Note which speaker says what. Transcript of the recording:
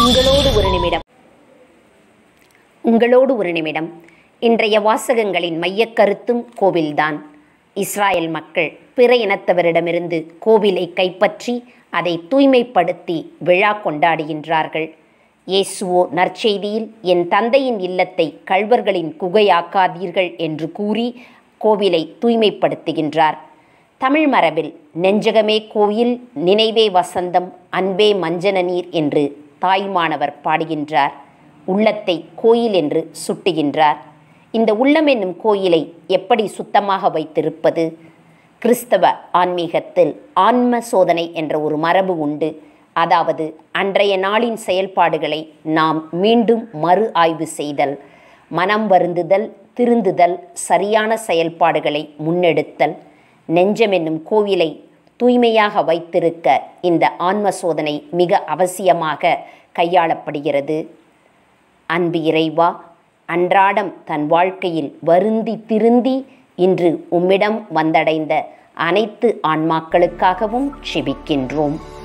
Speaker 1: உங்களோடு ஒரு நிமிடம் உங்களோடு ஒரு நிமிடம் இன்றைய வாசகங்களின் மையக்கருத்தும் கோவில்தான் இஸ்ராயல் மக்கள் பிற இனத்தவரிடமிருந்து கோவிலை கைப்பற்றி அதை தூய்மைப்படுத்தி விழா கொண்டாடுகின்றார்கள் இயேசுவோ நற்செய்தியில் என் தந்தையின் இல்லத்தை கள்வர்களின் குகையாக்காதீர்கள் என்று கூறி கோவிலை தூய்மைப்படுத்துகின்றார் தமிழ் மரபில் நெஞ்சகமே கோயில் நினைவே வசந்தம் அன்பே மஞ்சன நீர் என்று தாய்மானவர் பாடுகின்றார் உள்ளத்தை கோயில் என்று சுட்டுகின்றார் இந்த உள்ளம் என்னும் கோயிலை எப்படி சுத்தமாக வைத்திருப்பது கிறிஸ்தவ ஆன்மீகத்தில் ஆன்ம சோதனை என்ற ஒரு மரபு உண்டு அதாவது அன்றைய நாளின் செயல்பாடுகளை நாம் மீண்டும் மறு ஆய்வு செய்தல் மனம் வருந்துதல் திருந்துதல் சரியான செயல்பாடுகளை முன்னெடுத்தல் நெஞ்சம் என்னும் கோவிலை தூய்மையாக வைத்திருக்க இந்த ஆன்ம சோதனை மிக அவசியமாக கையாளப்படுகிறது அன்பு இறைவா அன்றாடம் தன் வாழ்க்கையில் வருந்தி திருந்தி இன்று உம்மிடம் வந்தடைந்த அனைத்து ஆன்மாக்களுக்காகவும் செபிக்கின்றோம்